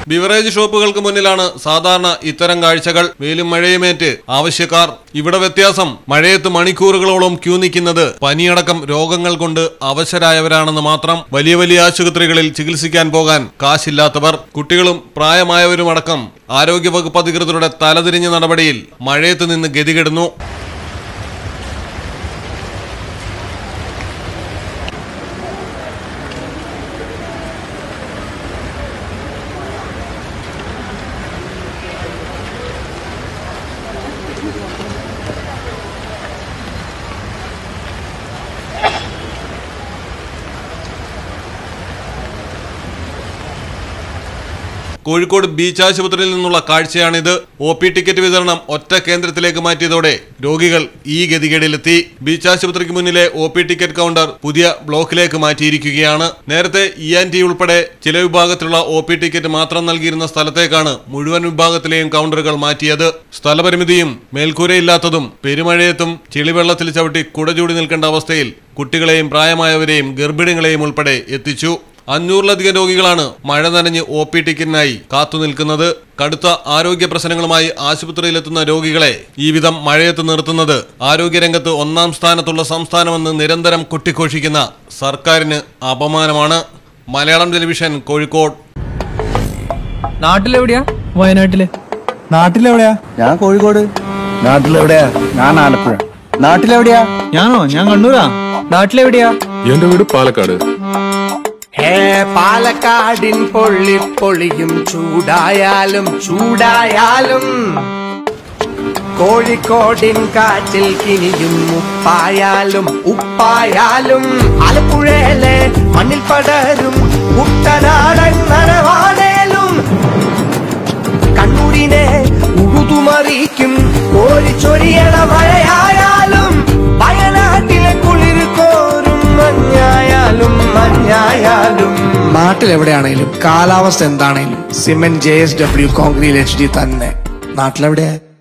beverage ഷോപ്പുകൾക്ക് മുന്നിലാണ് സാധാരണ ഇത്തരം കാഴ്ചകൾ വെയിലും മഴയുമേറ്റ് ആവശ്യക്കാർ ഇവിടെ വ്യത്യാസം മഴയത്ത് മണിക്കൂറുകളോളം ക്യൂ നിൽക്കുന്നത് പനിയടക്കം രോഗങ്ങൾ കൊണ്ട് അവശരായവരാണെന്ന് മാത്രം വലിയ വലിയ ആശുപത്രികളിൽ ചികിത്സിക്കാൻ പോകാൻ കാശില്ലാത്തവർ കുട്ടികളും പ്രായമായവരുമടക്കം ആരോഗ്യവകുപ്പ് അധികൃതരുടെ തലതിരിഞ്ഞ നടപടിയിൽ മഴയത്ത് നിന്ന് ഗതികെടുന്നു കോഴിക്കോട് ബീച്ച് ആശുപത്രിയിൽ നിന്നുള്ള കാഴ്ചയാണിത് ഒ പി ടിക്കറ്റ് വിതരണം ഒറ്റ കേന്ദ്രത്തിലേക്ക് മാറ്റിയതോടെ രോഗികൾ ഈ ഗതികേടിലെത്തി ബീച്ച് ആശുപത്രിക്ക് മുന്നിലെ ഒ പി ടിക്കറ്റ് കൗണ്ടർ പുതിയ ബ്ലോക്കിലേക്ക് മാറ്റിയിരിക്കുകയാണ് നേരത്തെ ഇ ആൻ ടി ഉൾപ്പെടെ ചില വിഭാഗത്തിലുള്ള ഒ പി ടിക്കറ്റ് മാത്രം നൽകിയിരുന്ന സ്ഥലത്തേക്കാണ് മുഴുവൻ വിഭാഗത്തിലെയും കൗണ്ടറുകൾ മാറ്റിയത് സ്ഥലപരിമിതിയും മേൽക്കൂരയില്ലാത്തതും പെരുമഴയത്തും ചെളിവെള്ളത്തിൽ ചവിട്ടി കുടചൂടി നിൽക്കേണ്ട അവസ്ഥയിൽ കുട്ടികളെയും പ്രായമായവരെയും ഗർഭിണികളെയും ഉൾപ്പെടെ എത്തിച്ചു അഞ്ഞൂറിലധികം രോഗികളാണ് മഴ നനഞ്ഞ് ഒ പി ടിക്കറ്റിനായി കാത്തുനിൽക്കുന്നത് കടുത്ത ആരോഗ്യ പ്രശ്നങ്ങളുമായി ആശുപത്രിയിലെത്തുന്ന രോഗികളെ ഈ വിധം മഴയത്ത് നിർത്തുന്നത് ആരോഗ്യരംഗത്ത് ഒന്നാം സ്ഥാനത്തുള്ള സംസ്ഥാനമെന്ന് നിരന്തരം കൊട്ടിഘോഷിക്കുന്ന സർക്കാരിന് അപമാനമാണ് മലയാളം ടെലിവിഷൻ കോഴിക്കോട് നാട്ടിലെവിടെയാ വയനാട്ടില് നാട്ടിലെവിടെയാ ഞാൻ കോഴിക്കോട് നാട്ടിലെവിടെയാ ഞാൻ ആലപ്പുഴ നാട്ടിലെവിടെയാ ഞാനോ ഞാൻ കണ്ണൂരാ നാട്ടിലെവിടെയാ എന്റെ വീട് പാലക്കാട് ഹേ പാലക്കാടിൻ പൊള്ളി പൊളിയും ചൂടായാലും ചൂടായാലും കോഴിക്കോടിൻ കാറ്റിൽ കിനിയും ഉപ്പായാലും ഉപ്പായാലും ആലപ്പുഴയിലെ മണ്ണിൽ പടരും കുട്ടനാടൻ നനവാടേലും കണ്ണൂരിനെ ഉഴുതുമറിക്കും കോരിച്ചൊരിയണ മഴയായാലും വയനാട്ടിലെ കുളിർ കോരും മഞ്ഞായാലും മഞ്ഞായാലും നാട്ടിലെവിടെയാണേലും കാലാവസ്ഥ എന്താണേലും cement J S W concrete H D തന്നെ നാട്ടിലെവിടെയാ